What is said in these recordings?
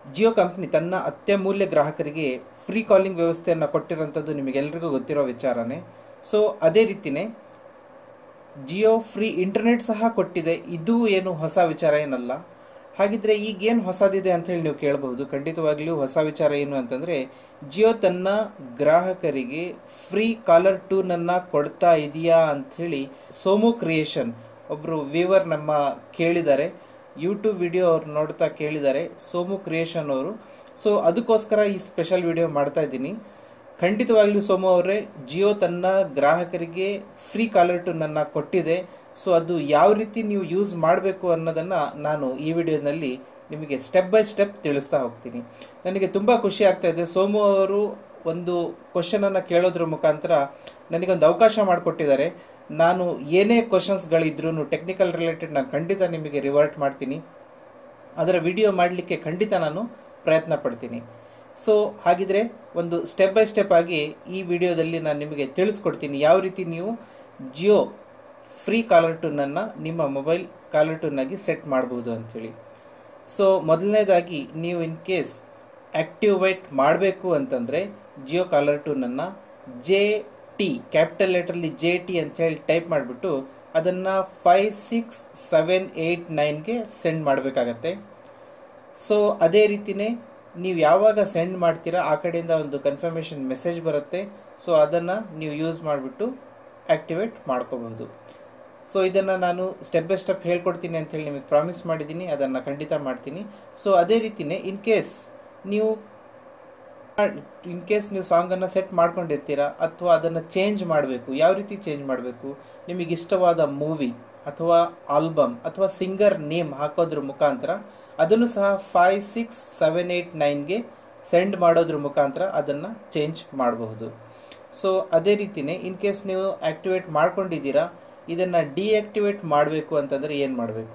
Jio company ತನ್ನ ಅತ್ಯಮೂಲ್ಯ ಗ್ರಾಹಕರಿಗೆ ಫ್ರೀ ಕಾಲಿಂಗ್ ವ್ಯವಸ್ಥೆಯನ್ನು ಕೊಟ್ಟಿರೋಂಥದ್ದು ನಿಮಗೆಲ್ರಿಗೂ ಗೊತ್ತಿರೋ ವಿಚಾರನೇ ಸೊ ಅದೇ ರೀತಿಯೇ ಜಿಯೋ ಫ್ರೀ ಇಂಟರ್ನೆಟ್ ಸಹ ಕೊಟ್ಟಿದೆ ಇದು ಏನು ಹೊಸ ವಿಚಾರ ಏನಲ್ಲ ಹಾಗಿದ್ರೆ ಈಗೇನು ಹೊಸದಿದೆ ಅಂತ ಹೇಳಿ ನೀವು ಕೇಳಬಹುದು ಖಂಡಿತವಾಗ್ಲೂ ಹೊಸ ವಿಚಾರ ಏನು ಅಂತಂದ್ರೆ ಜಿಯೋ ತನ್ನ ಗ್ರಾಹಕರಿಗೆ ಫ್ರೀ ಕಾಲರ್ ಟೂನನ್ನು ಕೊಡ್ತಾ ಇದೆಯಾ ಅಂಥೇಳಿ ಸೋಮು ಕ್ರಿಯೇಷನ್ ಒಬ್ಬರು ವ್ಯೂವರ್ ನಮ್ಮ ಕೇಳಿದ್ದಾರೆ ಯೂಟ್ಯೂಬ್ ವಿಡಿಯೋ ಅವ್ರು ನೋಡ್ತಾ ಕೇಳಿದ್ದಾರೆ ಸೋಮು ಕ್ರಿಯೇಷನ್ ಅವರು ಸೊ ಅದಕ್ಕೋಸ್ಕರ ಈ ಸ್ಪೆಷಲ್ ವಿಡಿಯೋ ಮಾಡ್ತಾ ಇದ್ದೀನಿ ಖಂಡಿತವಾಗ್ಲೂ ಸೋಮು ಅವರೇ ಜಿಯೋ ತನ್ನ ಗ್ರಾಹಕರಿಗೆ ಫ್ರೀ ಕಾಲರ್ ಟೂನನ್ನು ಕೊಟ್ಟಿದೆ ಸೊ ಅದು ಯಾವ ರೀತಿ ನೀವು ಯೂಸ್ ಮಾಡಬೇಕು ಅನ್ನೋದನ್ನು ನಾನು ಈ ವಿಡಿಯೋನಲ್ಲಿ ನಿಮಗೆ ಸ್ಟೆಪ್ ಬೈ ಸ್ಟೆಪ್ ತಿಳಿಸ್ತಾ ಹೋಗ್ತೀನಿ ನನಗೆ ತುಂಬ ಖುಷಿ ಆಗ್ತಾ ಇದೆ ಸೋಮು ಅವರು ಒಂದು ಕ್ವಶನನ್ನು ಕೇಳೋದ್ರ ಮುಖಾಂತರ ನನಗೊಂದು ಅವಕಾಶ ಮಾಡಿಕೊಟ್ಟಿದ್ದಾರೆ ನಾನು ಏನೇ ಕ್ವಶನ್ಸ್ಗಳಿದ್ರೂ ಟೆಕ್ನಿಕಲ್ ರಿಲೇಟೆಡ್ ನಾನು ಖಂಡಿತ ನಿಮಗೆ ರಿವರ್ಟ್ ಮಾಡ್ತೀನಿ ಅದರ ವಿಡಿಯೋ ಮಾಡಲಿಕ್ಕೆ ಖಂಡಿತ ನಾನು ಪ್ರಯತ್ನ ಪಡ್ತೀನಿ ಸೊ ಹಾಗಿದ್ರೆ ಒಂದು ಸ್ಟೆಪ್ ಬೈ ಸ್ಟೆಪ್ ಆಗಿ ಈ ವಿಡಿಯೋದಲ್ಲಿ ನಾನು ನಿಮಗೆ ತಿಳಿಸ್ಕೊಡ್ತೀನಿ ಯಾವ ರೀತಿ ನೀವು ಜಿಯೋ ಫ್ರೀ ಕಾಲರ್ ಟೂನನ್ನು ನಿಮ್ಮ ಮೊಬೈಲ್ ಕಾಲರ್ ಟೂನಾಗಿ ಸೆಟ್ ಮಾಡ್ಬೋದು ಅಂಥೇಳಿ ಸೊ ಮೊದಲನೇದಾಗಿ ನೀವು ಇನ್ ಕೇಸ್ ಆ್ಯಕ್ಟಿವೇಟ್ ಮಾಡಬೇಕು ಅಂತಂದರೆ ಜಿಯೋ ಕಾಲರ್ ಟೂನನ್ನು ಜೆ ಟಿ ಕ್ಯಾಪಿಟಲ್ ಲೆಟ್ರಲ್ಲಿ ಜೆ ಟಿ ಅಂತ ಹೇಳಿ ಟೈಪ್ ಮಾಡಿಬಿಟ್ಟು ಅದನ್ನು ಫೈವ್ ಸಿಕ್ಸ್ ಸೆವೆನ್ ಏಯ್ಟ್ ನೈನ್ಗೆ ಸೆಂಡ್ ಮಾಡಬೇಕಾಗತ್ತೆ ಸೊ ಅದೇ ರೀತಿಯೇ ನೀವು ಯಾವಾಗ ಸೆಂಡ್ ಮಾಡ್ತೀರಾ ಆ ಕಡೆಯಿಂದ ಒಂದು ಕನ್ಫರ್ಮೇಷನ್ ಮೆಸೇಜ್ ಬರುತ್ತೆ ಸೊ ಅದನ್ನು ನೀವು ಯೂಸ್ ಮಾಡಿಬಿಟ್ಟು ಆ್ಯಕ್ಟಿವೇಟ್ ಮಾಡ್ಕೋಬಹುದು ಸೊ ಇದನ್ನು ನಾನು ಸ್ಟೆಪ್ ಬೈ ಸ್ಟೆಪ್ ಹೇಳ್ಕೊಡ್ತೀನಿ ಅಂತೇಳಿ ನಿಮಗೆ ಪ್ರಾಮಿಸ್ ಮಾಡಿದ್ದೀನಿ ಅದನ್ನು ಖಂಡಿತ ಮಾಡ್ತೀನಿ ಸೊ ಅದೇ ರೀತಿಯೇ ಇನ್ ಕೇಸ್ ನೀವು ಇನ್ ಕೇಸ್ ನೀವು ಸಾಂಗನ್ನು ಸೆಟ್ ಮಾಡ್ಕೊಂಡಿರ್ತೀರಾ ಅಥವಾ ಅದನ್ನು ಚೇಂಜ್ ಮಾಡಬೇಕು ಯಾವ ರೀತಿ ಚೇಂಜ್ ಮಾಡಬೇಕು ನಿಮಗೆ ಇಷ್ಟವಾದ ಮೂವಿ ಅಥವಾ ಆಲ್ಬಮ್ ಅಥವಾ ಸಿಂಗರ್ ನೇಮ್ ಹಾಕೋದ್ರ ಮುಖಾಂತರ ಅದನ್ನು ಸಹ ಫೈವ್ ಸಿಕ್ಸ್ ಸೆವೆನ್ ಏಯ್ಟ್ ನೈನ್ಗೆ ಸೆಂಡ್ ಮಾಡೋದ್ರ ಮುಖಾಂತರ ಅದನ್ನು ಚೇಂಜ್ ಮಾಡಬಹುದು ಸೊ ಅದೇ ರೀತಿಯೇ ಇನ್ ಕೇಸ್ ನೀವು ಆ್ಯಕ್ಟಿವೇಟ್ ಮಾಡ್ಕೊಂಡಿದ್ದೀರಾ ಇದನ್ನು ಡಿಆಕ್ಟಿವೇಟ್ ಮಾಡಬೇಕು ಅಂತಂದರೆ ಏನು ಮಾಡಬೇಕು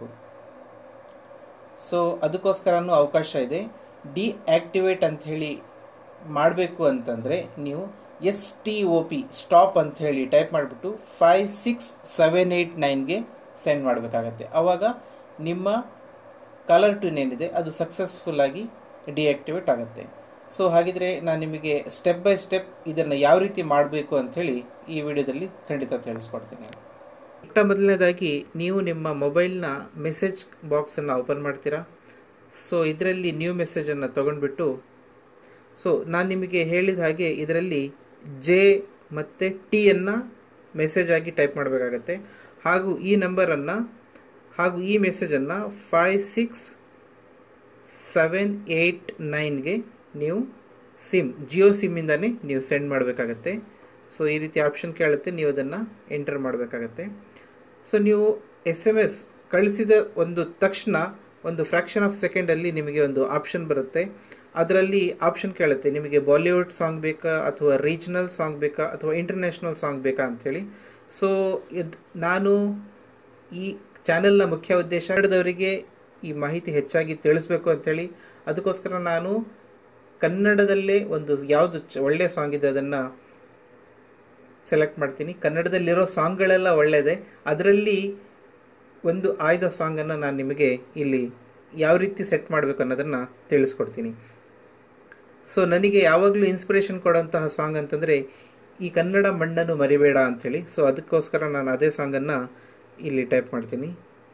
ಸೊ ಅದಕ್ಕೋಸ್ಕರನೂ ಅವಕಾಶ ಇದೆ ಡಿಆಕ್ಟಿವೇಟ್ ಅಂತ ಹೇಳಿ ಮಾಡಬೇಕು ಅಂತಂದರೆ ನೀವು S T O P stop ಅಂತ ಹೇಳಿ ಟೈಪ್ ಮಾಡಿಬಿಟ್ಟು ಫೈವ್ ಸಿಕ್ಸ್ ಸೆವೆನ್ ಏಯ್ಟ್ ನೈನ್ಗೆ ಸೆಂಡ್ ಮಾಡಬೇಕಾಗತ್ತೆ ಆವಾಗ ನಿಮ್ಮ ಕಾಲರ್ ಟ್ಯೂನ್ ಏನಿದೆ ಅದು ಸಕ್ಸಸ್ಫುಲ್ ಆಗಿ ಡಿಆಕ್ಟಿವೇಟ್ ಆಗುತ್ತೆ ಸೊ ಹಾಗಿದ್ರೆ ನಾನು ನಿಮಗೆ ಸ್ಟೆಪ್ ಬೈ ಸ್ಟೆಪ್ ಇದನ್ನು ಯಾವ ರೀತಿ ಮಾಡಬೇಕು ಅಂಥೇಳಿ ಈ ವಿಡಿಯೋದಲ್ಲಿ ಖಂಡಿತ ತಿಳಿಸ್ಕೊಡ್ತೀನಿ ಇಷ್ಟ ಮೊದಲನೇದಾಗಿ ನೀವು ನಿಮ್ಮ ಮೊಬೈಲ್ನ ಮೆಸೇಜ್ ಬಾಕ್ಸನ್ನು ಓಪನ್ ಮಾಡ್ತೀರಾ ಸೊ ಇದರಲ್ಲಿ ನ್ಯೂ ಮೆಸೇಜನ್ನು ತೊಗೊಂಡ್ಬಿಟ್ಟು ಸೊ ನಾನು ನಿಮಗೆ ಹೇಳಿದ ಹಾಗೆ ಇದರಲ್ಲಿ ಜೆ ಮತ್ತು ಟಿಯನ್ನು ಮೆಸೇಜ್ ಆಗಿ ಟೈಪ್ ಮಾಡಬೇಕಾಗತ್ತೆ ಹಾಗೂ ಈ ನಂಬರನ್ನು ಹಾಗೂ ಈ ಮೆಸೇಜನ್ನು ಫೈವ್ ಸಿಕ್ಸ್ ಸೆವೆನ್ ಏಯ್ಟ್ ನೈನ್ಗೆ ನೀವು ಸಿಮ್ ಜಿಯೋ ಸಿಮ್ಮಿಂದನೇ ನೀವು ಸೆಂಡ್ ಮಾಡಬೇಕಾಗತ್ತೆ ಸೊ ಈ ರೀತಿ ಆಪ್ಷನ್ ಕೇಳುತ್ತೆ ನೀವು ಅದನ್ನು ಎಂಟರ್ ಮಾಡಬೇಕಾಗತ್ತೆ ಸೊ ನೀವು ಎಸ್ ಎಮ್ ಎಸ್ ಕಳಿಸಿದ ಒಂದು ತಕ್ಷಣ ಒಂದು ಫ್ರ್ಯಾಕ್ಷನ್ ಆಫ್ ಸೆಕೆಂಡಲ್ಲಿ ನಿಮಗೆ ಒಂದು ಆಪ್ಷನ್ ಬರುತ್ತೆ ಅದರಲ್ಲಿ ಆಪ್ಷನ್ ಕೇಳುತ್ತೆ ನಿಮಗೆ ಬಾಲಿವುಡ್ ಸಾಂಗ್ ಬೇಕಾ ಅಥವಾ ರೀಜನಲ್ ಸಾಂಗ್ ಬೇಕಾ ಅಥವಾ ಇಂಟರ್ನ್ಯಾಷನಲ್ ಸಾಂಗ್ ಬೇಕಾ ಅಂಥೇಳಿ ಸೊ ಇದು ನಾನು ಈ ಚಾನೆಲ್ನ ಮುಖ್ಯ ಉದ್ದೇಶ ಕನ್ನಡದವರಿಗೆ ಈ ಮಾಹಿತಿ ಹೆಚ್ಚಾಗಿ ತಿಳಿಸ್ಬೇಕು ಅಂಥೇಳಿ ಅದಕ್ಕೋಸ್ಕರ ನಾನು ಕನ್ನಡದಲ್ಲೇ ಒಂದು ಯಾವುದು ಚ ಒಳ್ಳೆಯ ಸಾಂಗ್ ಇದೆ ಅದನ್ನು ಸೆಲೆಕ್ಟ್ ಮಾಡ್ತೀನಿ ಕನ್ನಡದಲ್ಲಿರೋ ಸಾಂಗ್ಗಳೆಲ್ಲ ಒಳ್ಳೆಯದೇ ಅದರಲ್ಲಿ ಒಂದು ಆಯ್ದ ಸಾಂಗನ್ನು ನಾನು ನಿಮಗೆ ಇಲ್ಲಿ ಯಾವ ರೀತಿ ಸೆಟ್ ಮಾಡಬೇಕು ಅನ್ನೋದನ್ನು ತಿಳಿಸ್ಕೊಡ್ತೀನಿ ಸೊ ನನಗೆ ಯಾವಾಗಲೂ ಇನ್ಸ್ಪಿರೇಷನ್ ಕೊಡೋಂತಹ ಸಾಂಗ್ ಅಂತಂದರೆ ಈ ಕನ್ನಡ ಮಣ್ಣನ್ನು ಮರಿಬೇಡ ಅಂಥೇಳಿ ಸೊ ಅದಕ್ಕೋಸ್ಕರ ನಾನು ಅದೇ ಸಾಂಗನ್ನು ಇಲ್ಲಿ ಟೈಪ್ ಮಾಡ್ತೀನಿ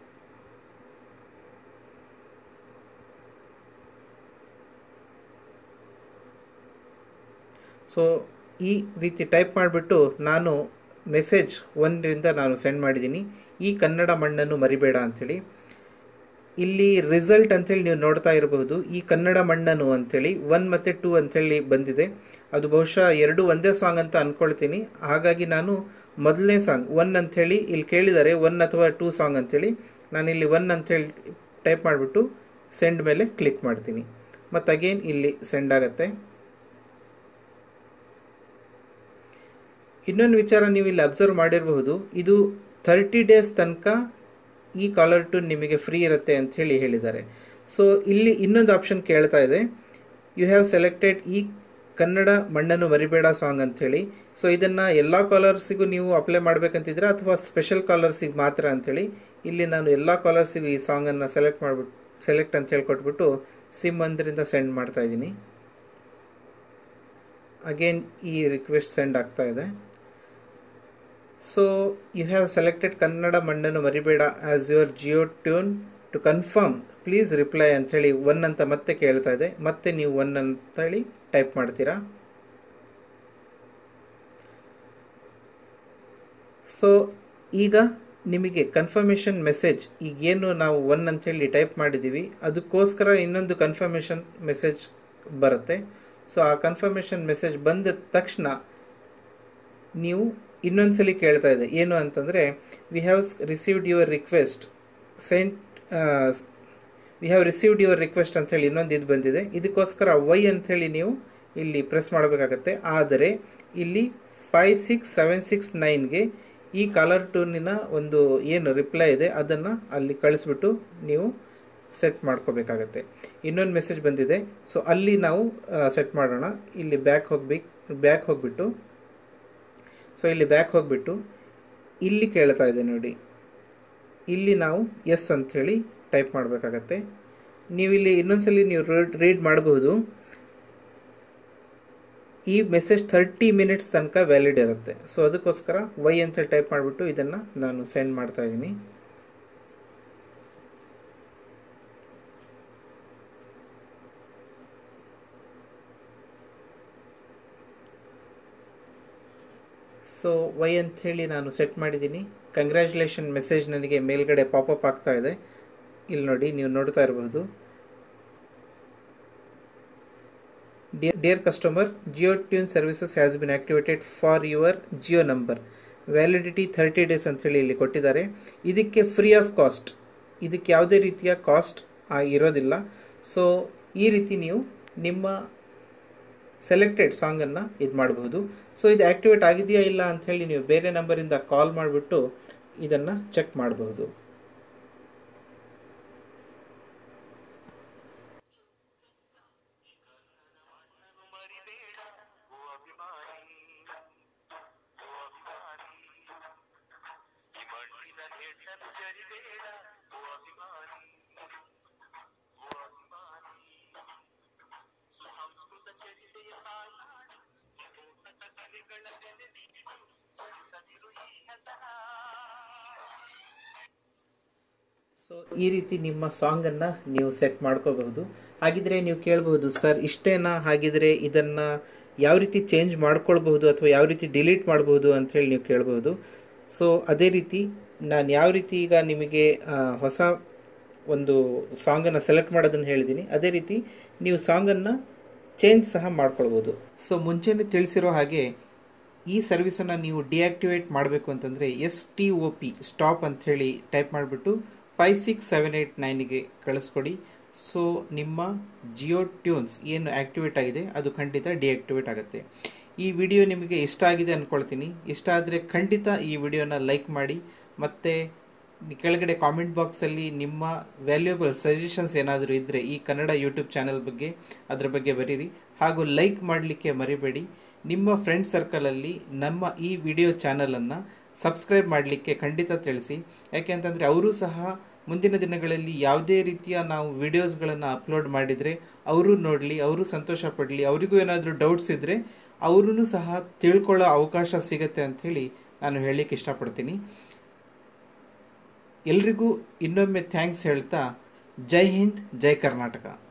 ಸೊ ಈ ರೀತಿ ಟೈಪ್ ಮಾಡಿಬಿಟ್ಟು ನಾನು ಮೆಸೇಜ್ ಒಂದರಿಂದ ನಾನು ಸೆಂಡ್ ಮಾಡಿದ್ದೀನಿ ಈ ಕನ್ನಡ ಮಣ್ಣನ್ನು ಮರಿಬೇಡ ಅಂಥೇಳಿ ಇಲ್ಲಿ ರಿಸಲ್ಟ್ ಅಂಥೇಳಿ ನೀವು ನೋಡ್ತಾ ಇರಬಹುದು ಈ ಕನ್ನಡ ಮಣ್ಣನು ಅಂಥೇಳಿ ಒನ್ ಮತ್ತು ಟೂ ಅಂಥೇಳಿ ಬಂದಿದೆ ಅದು ಬಹುಶಃ ಎರಡು ಒಂದೇ ಸಾಂಗ್ ಅಂತ ಅಂದ್ಕೊಳ್ತೀನಿ ಹಾಗಾಗಿ ನಾನು ಮೊದಲನೇ ಸಾಂಗ್ ಒನ್ ಅಂಥೇಳಿ ಇಲ್ಲಿ ಕೇಳಿದ್ದಾರೆ ಒನ್ ಅಥವಾ ಟೂ ಸಾಂಗ್ ಅಂಥೇಳಿ ನಾನು ಇಲ್ಲಿ ಒನ್ ಅಂಥೇಳಿ ಟೈಪ್ ಮಾಡಿಬಿಟ್ಟು ಸೆಂಡ್ ಮೇಲೆ ಕ್ಲಿಕ್ ಮಾಡ್ತೀನಿ ಮತ್ತು ಅಗೇನ್ ಇಲ್ಲಿ ಸೆಂಡ್ ಆಗುತ್ತೆ ಇನ್ನೊಂದು ವಿಚಾರ ನೀವು ಇಲ್ಲಿ ಅಬ್ಸರ್ವ್ ಮಾಡಿರಬಹುದು ಇದು ಥರ್ಟಿ ಡೇಸ್ ತನಕ ಈ ಕಾಲರ್ ಟೂನ್ ನಿಮಗೆ ಫ್ರೀ ಇರುತ್ತೆ ಅಂತ ಹೇಳಿ ಹೇಳಿದ್ದಾರೆ ಸೊ ಇಲ್ಲಿ ಇನ್ನೊಂದು ಆಪ್ಷನ್ ಕೇಳ್ತಾ ಇದೆ ಯು ಹ್ಯಾವ್ ಸೆಲೆಕ್ಟೆಡ್ ಈ ಕನ್ನಡ ಮಣ್ಣನ್ನು ಮರಿಬೇಡ ಸಾಂಗ್ ಅಂಥೇಳಿ ಸೊ ಇದನ್ನು ಎಲ್ಲ ಕಾಲರ್ಸಿಗೂ ನೀವು ಅಪ್ಲೈ ಮಾಡಬೇಕಂತಿದ್ರೆ ಅಥವಾ ಸ್ಪೆಷಲ್ ಕಾಲರ್ಸಿಗೆ ಮಾತ್ರ ಅಂಥೇಳಿ ಇಲ್ಲಿ ನಾನು ಎಲ್ಲ ಕಾಲರ್ಸಿಗೂ ಈ ಸಾಂಗನ್ನು ಸೆಲೆಕ್ಟ್ ಮಾಡಿಬಿಟ್ಟು ಸೆಲೆಕ್ಟ್ ಅಂತ ಹೇಳಿ ಕೊಟ್ಬಿಟ್ಟು ಸಿಮ್ ಒಂದರಿಂದ ಸೆಂಡ್ ಮಾಡ್ತಾ ಇದ್ದೀನಿ ಅಗೇನ್ ಈ ರಿಕ್ವೆಸ್ಟ್ ಸೆಂಡ್ ಆಗ್ತಾ ಇದೆ so you have selected Kannada ಮಣ್ಣನ್ನು ಮರಿಬೇಡ as your Jio tune to confirm please reply ಅಂಥೇಳಿ ಒನ್ ಅಂತ ಮತ್ತೆ ಕೇಳ್ತಾ ಇದೆ ಮತ್ತೆ ನೀವು ಒನ್ ಅಂತೇಳಿ ಟೈಪ್ ಮಾಡ್ತೀರಾ ಸೊ ಈಗ ನಿಮಗೆ ಕನ್ಫರ್ಮೇಷನ್ ಮೆಸೇಜ್ ಈಗೇನು ನಾವು ಒನ್ ಅಂಥೇಳಿ ಟೈಪ್ ಮಾಡಿದ್ದೀವಿ ಅದಕ್ಕೋಸ್ಕರ ಇನ್ನೊಂದು ಕನ್ಫರ್ಮೇಷನ್ ಮೆಸೇಜ್ ಬರುತ್ತೆ ಸೊ ಆ ಕನ್ಫರ್ಮೇಷನ್ ಮೆಸೇಜ್ ಬಂದ ತಕ್ಷಣ ನೀವು ಇನ್ನೊಂದ್ಸಲಿ ಕೇಳ್ತಾ ಇದೆ ಏನು ಅಂತಂದರೆ we have received your request sent we have received your request ಅಂಥೇಳಿ ಇನ್ನೊಂದು ಇದು ಬಂದಿದೆ ಇದಕ್ಕೋಸ್ಕರ ವೈ ಅಂಥೇಳಿ ನೀವು ಇಲ್ಲಿ ಪ್ರೆಸ್ ಮಾಡಬೇಕಾಗತ್ತೆ ಆದರೆ ಇಲ್ಲಿ ಫೈವ್ ಸಿಕ್ಸ್ ಸೆವೆನ್ ಸಿಕ್ಸ್ ನೈನ್ಗೆ ಈ ಕಾಲರ್ ಟೂನಿನ ಒಂದು ಏನು ರಿಪ್ಲೈ ಇದೆ ಅದನ್ನು ಅಲ್ಲಿ ಕಳಿಸ್ಬಿಟ್ಟು ನೀವು ಸೆಟ್ ಮಾಡ್ಕೋಬೇಕಾಗತ್ತೆ ಇನ್ನೊಂದು ಮೆಸೇಜ್ ಬಂದಿದೆ ಸೊ ಅಲ್ಲಿ ನಾವು ಸೆಟ್ ಮಾಡೋಣ ಇಲ್ಲಿ ಬ್ಯಾಕ್ ಹೋಗ್ಬೇಕು ಬ್ಯಾಕ್ ಹೋಗಿಬಿಟ್ಟು ಸೊ ಇಲ್ಲಿ ಬ್ಯಾಕ್ ಹೋಗಿಬಿಟ್ಟು ಇಲ್ಲಿ ಕೇಳ್ತಾ ಇದೆ ನೋಡಿ ಇಲ್ಲಿ ನಾವು ಎಸ್ ಅಂಥೇಳಿ ಟೈಪ್ ಮಾಡಬೇಕಾಗತ್ತೆ ನೀವು ಇಲ್ಲಿ ಇನ್ನೊಂದ್ಸಲಿ ನೀವು ರೀಡ್ ಮಾಡಬಹುದು ಈ ಮೆಸೇಜ್ ಥರ್ಟಿ ಮಿನಿಟ್ಸ್ ತನಕ ವ್ಯಾಲಿಡ್ ಇರುತ್ತೆ ಸೊ ಅದಕ್ಕೋಸ್ಕರ ವೈ ಅಂತೇಳಿ ಟೈಪ್ ಮಾಡಿಬಿಟ್ಟು ಇದನ್ನು ನಾನು ಸೆಂಡ್ ಮಾಡ್ತಾ ಇದ್ದೀನಿ ಸೊ ವೈ ಅಂಥೇಳಿ ನಾನು ಸೆಟ್ ಮಾಡಿದ್ದೀನಿ ಕಂಗ್ರ್ಯಾಚುಲೇಷನ್ ಮೆಸೇಜ್ ನನಗೆ ಮೇಲ್ಗಡೆ ಪಾಪಪ್ ಆಗ್ತಾ ಇದೆ ಇಲ್ಲಿ ನೋಡಿ ನೀವು ನೋಡ್ತಾ ಇರಬಹುದು dear customer Jio tune services has been activated for your Jio number validity thirty days ಅಂತೇಳಿ ಇಲ್ಲಿ ಕೊಟ್ಟಿದ್ದಾರೆ ಇದಕ್ಕೆ ಫ್ರೀ ಆಫ್ ಕಾಸ್ಟ್ ಇದಕ್ಕೆ ಯಾವುದೇ ರೀತಿಯ ಕಾಸ್ಟ್ ಇರೋದಿಲ್ಲ ಸೊ ಈ ರೀತಿ ನೀವು ನಿಮ್ಮ ಸೆಲೆಕ್ಟೆಡ್ ಸಾಂಗನ್ನು ಇದು ಮಾಡಬಹುದು ಸೊ ಇದು ಆ್ಯಕ್ಟಿವೇಟ್ ಆಗಿದೆಯಾ ಇಲ್ಲ ಅಂಥೇಳಿ ನೀವು ಬೇರೆ ನಂಬರಿಂದ ಕಾಲ್ ಮಾಡಿಬಿಟ್ಟು ಇದನ್ನು ಚೆಕ್ ಮಾಡಬಹುದು ಸೊ ಈ ರೀತಿ ನಿಮ್ಮ ಸಾಂಗನ್ನು ನೀವು ಸೆಟ್ ಮಾಡ್ಕೋಬಹುದು ಹಾಗಿದ್ರೆ ನೀವು ಕೇಳಬಹುದು ಸರ್ ಇಷ್ಟೇನಾ ಹಾಗಿದ್ರೆ ಇದನ್ನು ಯಾವ ರೀತಿ ಚೇಂಜ್ ಮಾಡ್ಕೊಳ್ಬಹುದು ಅಥವಾ ಯಾವ ರೀತಿ ಡಿಲೀಟ್ ಮಾಡಬಹುದು ಅಂಥೇಳಿ ನೀವು ಕೇಳಬಹುದು ಸೊ ಅದೇ ರೀತಿ ನಾನು ಯಾವ ರೀತಿ ಈಗ ನಿಮಗೆ ಹೊಸ ಒಂದು ಸಾಂಗನ್ನು ಸೆಲೆಕ್ಟ್ ಮಾಡೋದನ್ನು ಹೇಳಿದ್ದೀನಿ ಅದೇ ರೀತಿ ನೀವು ಸಾಂಗನ್ನು ಚೇಂಜ್ ಸಹ ಮಾಡ್ಕೊಳ್ಬೋದು ಸೊ ಮುಂಚೆನೇ ತಿಳಿಸಿರೋ ಹಾಗೆ ಈ ಸರ್ವಿಸನ್ನು ನೀವು ಡಿಆಕ್ಟಿವೇಟ್ ಮಾಡಬೇಕು ಅಂತಂದರೆ S T O P stop ಅಂಥೇಳಿ ಟೈಪ್ ಮಾಡಿಬಿಟ್ಟು ಫೈವ್ ಸಿಕ್ಸ್ ಸೆವೆನ್ ಏಯ್ಟ್ ನೈನಿಗೆ ಕಳಿಸ್ಕೊಡಿ ಸೊ ನಿಮ್ಮ ಜಿಯೋ ಟ್ಯೂನ್ಸ್ ಏನು ಆ್ಯಕ್ಟಿವೇಟ್ ಆಗಿದೆ ಅದು ಖಂಡಿತ ಡಿಆಕ್ಟಿವೇಟ್ ಆಗುತ್ತೆ ಈ ವಿಡಿಯೋ ನಿಮಗೆ ಇಷ್ಟ ಆಗಿದೆ ಅಂದ್ಕೊಳ್ತೀನಿ ಇಷ್ಟ ಆದರೆ ಖಂಡಿತ ಈ ವಿಡಿಯೋನ ಲೈಕ್ ಮಾಡಿ ಮತ್ತು ಕೆಳಗಡೆ ಕಾಮೆಂಟ್ ಬಾಕ್ಸಲ್ಲಿ ನಿಮ್ಮ ವ್ಯಾಲ್ಯೂಬಲ್ ಸಜೆಷನ್ಸ್ ಏನಾದರೂ ಇದ್ದರೆ ಈ ಕನ್ನಡ ಯೂಟ್ಯೂಬ್ ಚಾನಲ್ ಬಗ್ಗೆ ಅದರ ಬಗ್ಗೆ ಬರೀರಿ ಹಾಗೂ ಲೈಕ್ ಮಾಡಲಿಕ್ಕೆ ಮರಿಬೇಡಿ ನಿಮ್ಮ ಫ್ರೆಂಡ್ ಸರ್ಕಲಲ್ಲಿ ನಮ್ಮ ಈ ವಿಡಿಯೋ ಚಾನಲನ್ನು ಸಬ್ಸ್ಕ್ರೈಬ್ ಮಾಡಲಿಕ್ಕೆ ಖಂಡಿತ ತಿಳಿಸಿ ಯಾಕೆ ಅಂತಂದರೆ ಅವರು ಸಹ ಮುಂದಿನ ದಿನಗಳಲ್ಲಿ ಯಾವುದೇ ರೀತಿಯ ನಾವು ವಿಡಿಯೋಸ್ಗಳನ್ನು ಅಪ್ಲೋಡ್ ಮಾಡಿದರೆ ಅವರು ನೋಡಲಿ ಅವರು ಸಂತೋಷ ಪಡಲಿ ಅವರಿಗೂ ಏನಾದರೂ ಡೌಟ್ಸ್ ಇದ್ದರೆ ಅವರೂ ಸಹ ತಿಳ್ಕೊಳ್ಳೋ ಅವಕಾಶ ಸಿಗತ್ತೆ ಅಂಥೇಳಿ ನಾನು ಹೇಳಲಿಕ್ಕೆ ಇಷ್ಟಪಡ್ತೀನಿ ಎಲ್ರಿಗೂ ಇನ್ನೊಮ್ಮೆ ಥ್ಯಾಂಕ್ಸ್ ಹೇಳ್ತಾ ಜೈ ಹಿಂದ್ ಜೈ ಕರ್ನಾಟಕ